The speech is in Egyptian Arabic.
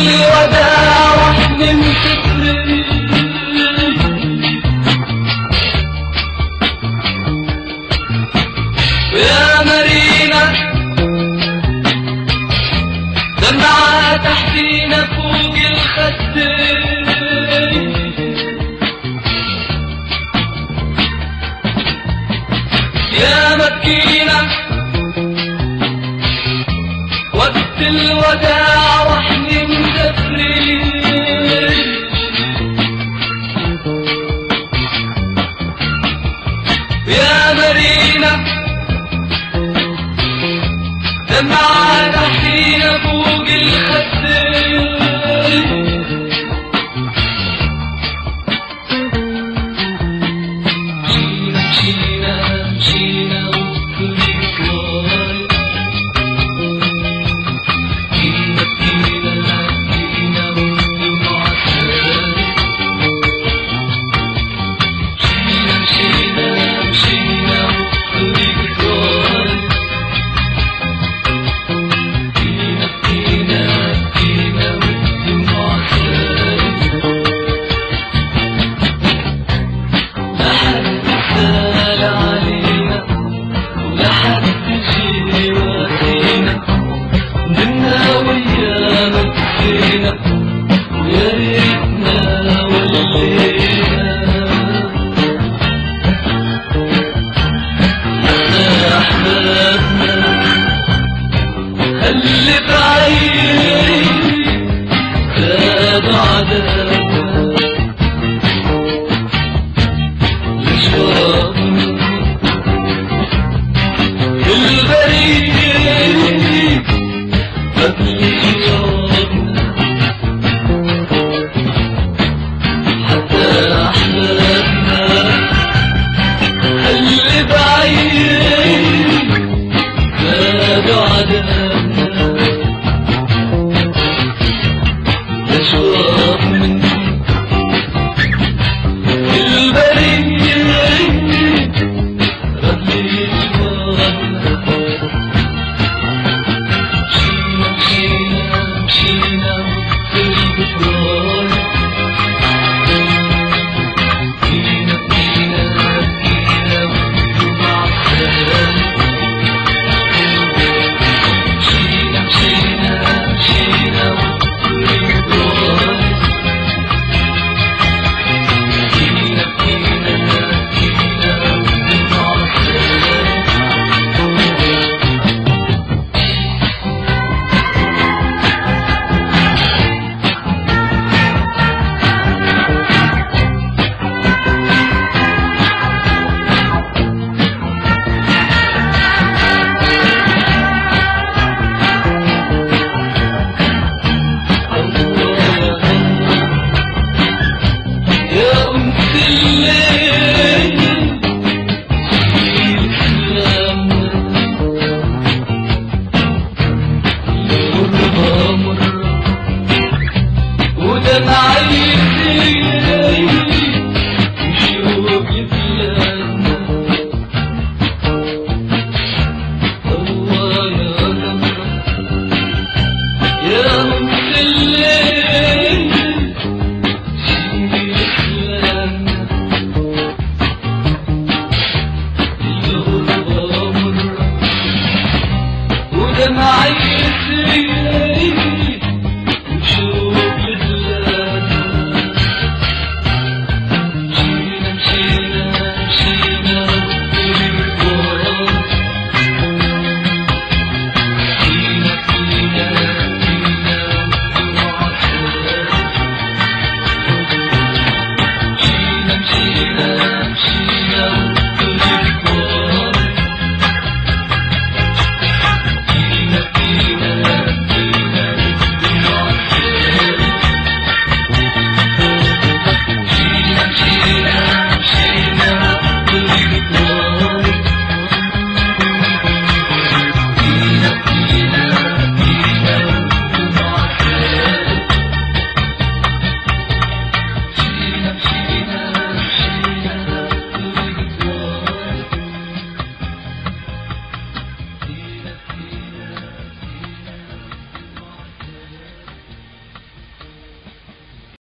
الوداع واحنا مسافرين يا مارينا دمعة تحتينا فوق الخدين يا مكينة وقت الوداع واحنا مسافرين يا مارينا دمعة تحتينا فوق الخدين مشينا مشينا مشينا والطريق واي جينا جينا جينا والدموع سالت مشينا مشينا مشينا والطريق واي جينا جينا جينا والدموع سالت لا حد سال علينا ولا حد جي واسينا دمنا ويا مكسينا ويا ريتنا ولينا يا أحبابنا اللي بعيد زاد عذابنا الأشواق البريد قبل جوابنا حتى أحلامنا اللي بعيد زادوا عذابنا الأشواق من البريد ربي جوابنا مشينا مشينا مشينا في البطران جينا جينا جينا ومع السلام مشينا مشينا مشينا في البطران جينا جينا جينا ومع السلام يا أنت الليل شيل كلامنا مرة مرة ودمعي وشوق بلادنا الله يا نمرة يا أنت الليل ودمعي يسري